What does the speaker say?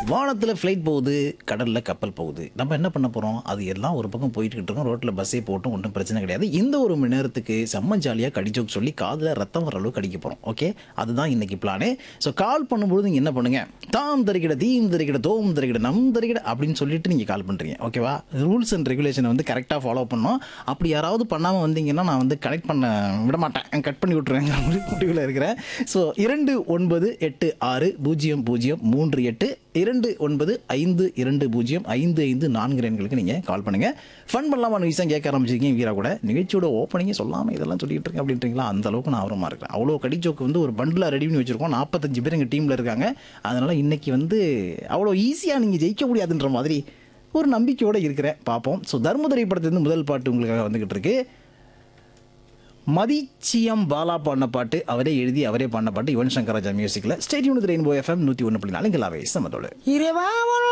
வானத்தில் ஃப்ளைட் போகுது கடலில் கப்பல் போகுது நம்ம என்ன பண்ண போகிறோம் அது எல்லாம் ஒரு பக்கம் போயிட்டு இருக்கோம் ரோட்டில் பஸ்ஸே போட்டும் ஒன்றும் பிரச்சனை கிடையாது இந்த ஒரு மணி நேரத்துக்கு செம்ம ஜாலியாக கடிச்சோக்கு சொல்லி காதில் ரத்தம் வர அளவுக்கு கடிக்க போகிறோம் ஓகே அதுதான் இன்னைக்கு பிளானு ஸோ கால் பண்ணும்போது நீங்கள் என்ன பண்ணுங்க தாம் தரிக்கிட தீம் தரிக்கிட தோம் தரிக்கிட நம் தரிக்கிட அப்படின்னு சொல்லிட்டு நீங்கள் கால் பண்ணுறீங்க ஓகேவா ரூல்ஸ் அண்ட் ரெகுலேஷனை வந்து கரெக்டாக ஃபாலோ பண்ணோம் அப்படி யாராவது பண்ணாமல் வந்தீங்கன்னா நான் வந்து கனெக்ட் பண்ண விட மாட்டேன் கட் பண்ணி விட்ருவேங்கிற மாதிரி குட்டியில் இருக்கிறேன் ஸோ இரண்டு ஒன்பது எட்டு ஆறு பூஜ்ஜியம் பூஜ்ஜியம் மூன்று எட்டு இரண்டு ஒன்பது ஐந்து இரண்டு பூஜ்ஜியம் ஐந்து ஐந்து நான்கு எண்களுக்கு நீங்கள் கால் பண்ணுங்கள் ஃபன் பண்ணலாமா விஷயம் கேட்க ஆரம்பிச்சிருக்கீங்க வீரா கூட நிகழ்ச்சியோட ஓப்பனிங்கே சொல்லாமல் இதெல்லாம் சொல்லிட்டு இருக்கேன் அப்படின்றீங்களா அந்த அளவுக்கு நான் ஆர்வமாக இருக்கேன் அவ்வளோ கடிச்சோக்கு வந்து ஒரு பண்டில் ரெடி பண்ணி வச்சிருக்கோம் நாற்பத்தஞ்சு பேர் எங்கள் டீமில் இருக்காங்க அதனால் இன்னைக்கு வந்து அவ்வளோ ஈஸியாக நீங்கள் ஜெயிக்க முடியாதுன்ற மாதிரி ஒரு நம்பிக்கையோடு இருக்கிறேன் பார்ப்போம் ஸோ தர்மதுரை படத்துலேருந்து முதல் பாட்டு உங்களுக்காக வந்துக்கிட்டு இருக்கு மதிச்சியம் பாலா பாடின பாட்டு அவரே எழுதி அவரே பாடின பாட்டு யுவன் சங்கர் ராஜா மியூசிக்கில் ஸ்டேடியம் ரெயின்போ எஃப்எம் நூற்றி ஒன்று புள்ளி நாலு இங்கே லாவே சமதோடு இறைவா